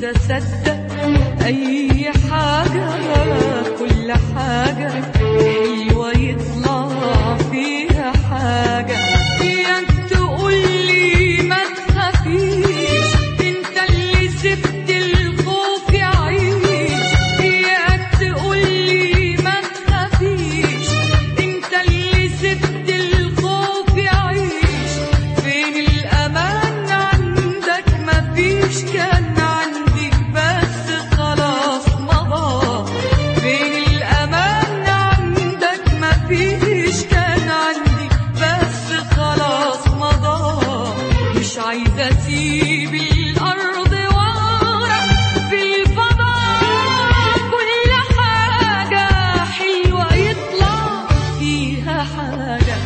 اصدق اي حاجة كل حاجة حلوة يطلع فيها حاجة اياك تقولي ما تخافيش انت اللي سبت الخوف يعيش اياك تقولي ما تخافيش انت اللي سبت الخوف يعيش فين الامان عندك مفيش كان عندي بس خلاص مضى فين الامان عندك مفيش كان عندي بس خلاص مضى مش عايزه اسيب الارض ورا في الفضاء كل حاجه حلوه يطلع فيها حاجه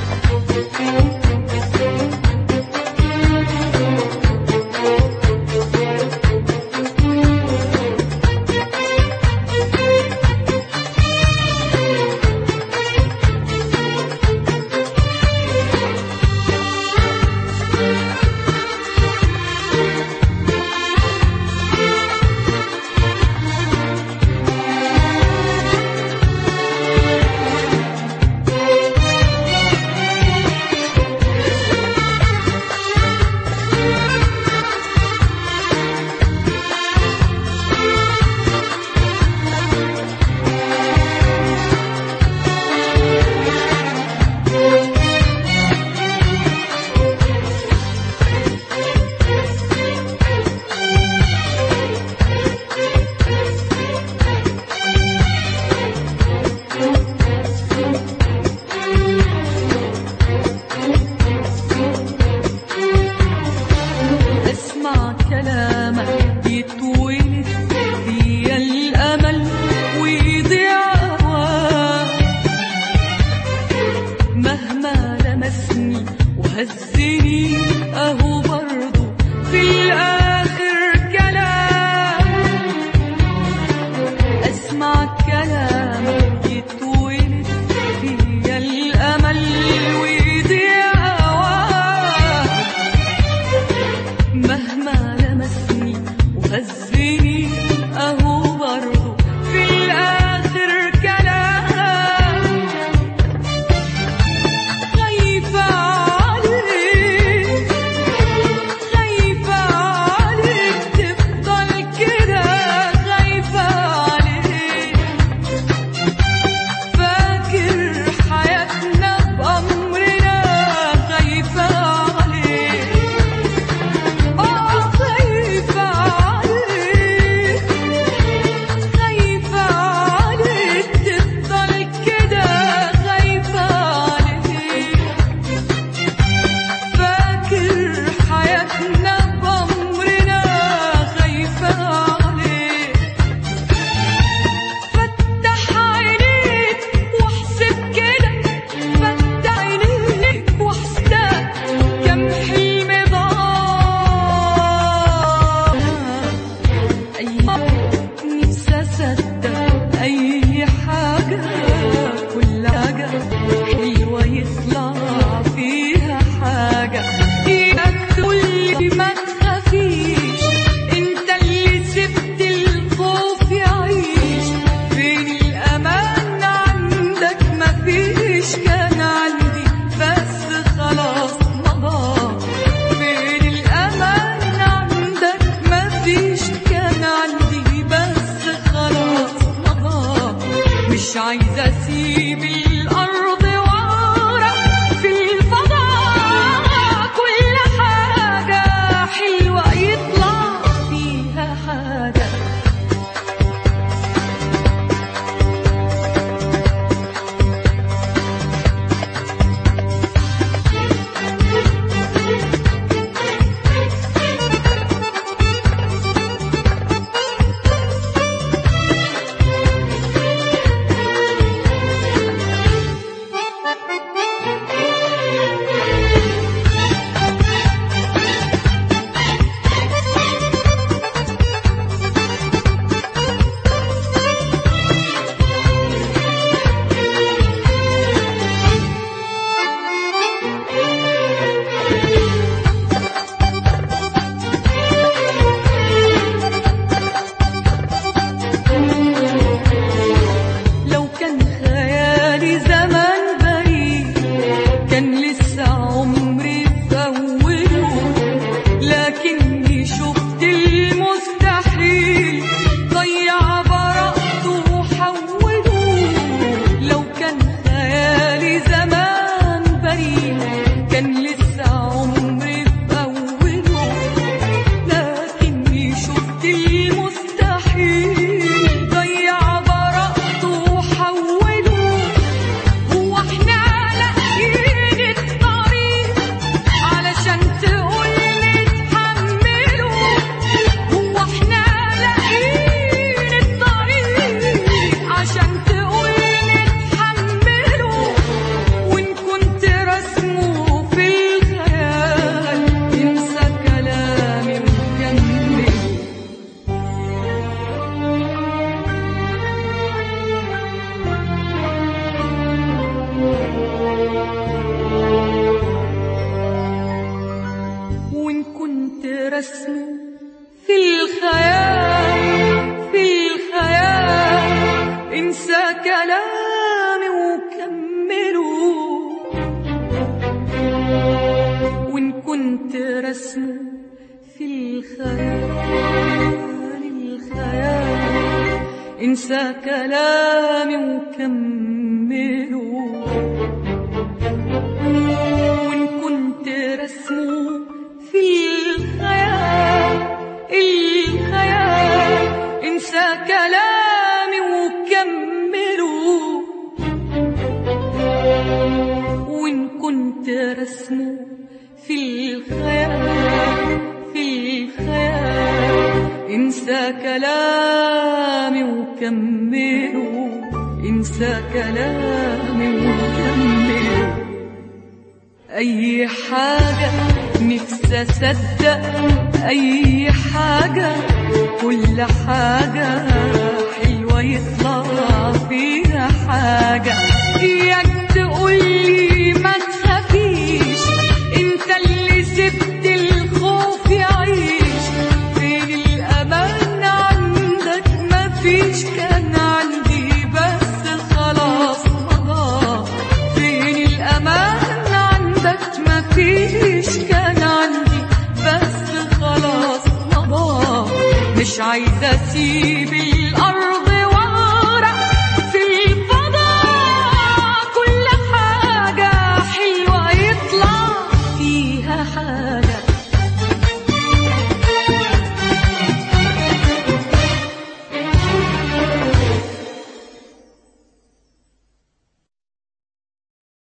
اسمع كلامك يتولد فيا الامل ويضيع هواه مهما لمسني وهزني اهو برضه في الاخر كلام اسمع كلامك يتولد فيا الامل ويضيع هواه مهما لمسني وهزني اهو برضه في الاخر كلام خايفة عليك خايفة عليك تفضل كده خايفة عليك فاكر حياتنا بأمرنا خايفة عليك آه خايفة عليك خايفة عليك تفضل كده خايفة عليك فاكر حياتنا بأمرنا خايفة عليك فتح عينيك واحسب كده فتح عينيك واحسب كم حلم ضاع أي نفسي أصدق أي حاجة كل حاجة حلوة يطلع فيها حاجة إياك تقولي ما تخافيش أنت اللي سبت الخوف يعيش فين الأمان عندك مفيش كان عندي بس خلاص مضى فين الأمان عندك مفيش كان عندي بس خلاص مضى مش عايزة أسيب الأرض ورا في الفضاء كل حاجة حلوة يطلع فيها حاجة انسى كلامي وكمله وإن كنت رسمه في الخيال الخيال انسى كلامي وكمله وإن كنت رسمه في الخيال في الخيال انسى كلامي وكمله انسى كلامي وكمله أي حاجة نفسي أصدق أي حاجة كل حاجة حلوة يطلع فيها حاجة إياك تقولي ما تخافيش أنت اللي سبت الخوف يعيش فين الأمان عندك مفيش كان عندي بس خلاص مضى فين الأمان عندك مفيش كان عندي بس خلاص مضى مش عايزة أسيب